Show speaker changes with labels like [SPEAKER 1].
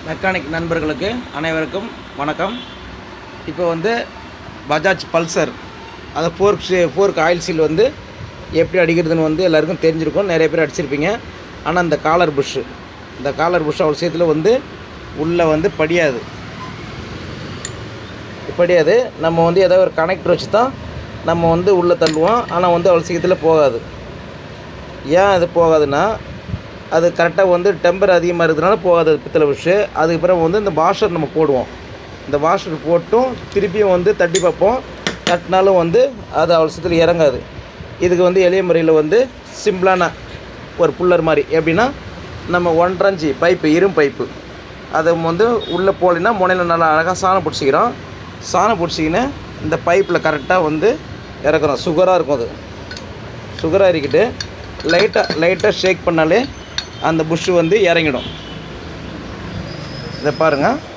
[SPEAKER 1] mechanic நண்பர்களுக்கு அனைவருக்கும் வணக்கம் இப்போ வந்து பஜாஜ் பல்சர் அதை ஃபோர்க் ஃபோர்க் ஆயில் சீல் வந்து எப்படி அடிக்கிறதுன்னு வந்து எல்லாருக்கும் தெரிஞ்சிருக்கும் நிறைய பேர் அடிச்சிருப்பீங்க ஆனால் இந்த காலர் புஷ்ஷு இந்த காலர் புஷ் அவ்வளோ சீக்கிரத்தில் வந்து உள்ளே வந்து படியாது படியாது நம்ம வந்து ஏதாவது ஒரு கனெக்டர் வச்சு தான் நம்ம வந்து உள்ளே தள்ளுவோம் ஆனால் வந்து அவ்வளோ சீக்கிரத்தில் போகாது ஏன் அது போகாதுன்னா அது கரெக்டாக வந்து டெம்பர் அதிகமாக இருக்கிறதுனால போகாது அது பித்தளை புஷ்ஷு அதுக்கப்புறம் வந்து இந்த வாஷர் நம்ம போடுவோம் இந்த வாஷர் போட்டும் திருப்பியும் வந்து தட்டி பார்ப்போம் தட்டினாலும் வந்து அது அவ்வளோ சீக்கிரத்தில் இறங்காது இதுக்கு வந்து எளிய முறையில் வந்து சிம்பிளான ஒரு புல்லர் மாதிரி எப்படின்னா நம்ம ஒன்றரை பைப்பு இரும் பைப்பு அதை வந்து உள்ளே போகலைன்னா முனையில் நல்லா அழகாக சாணம் பிடிச்சிக்கிறோம் சாணம் பிடிச்சிக்கின்னு இந்த பைப்பில் கரெக்டாக வந்து இறக்குறோம் சுகராக இருக்கும் அது சுகராக இறக்கிட்டு லைட்டாக லைட்டாக ஷேக் பண்ணாலே அந்த புஷ்ஷு வந்து இறங்கிடும் இதை பாருங்கள்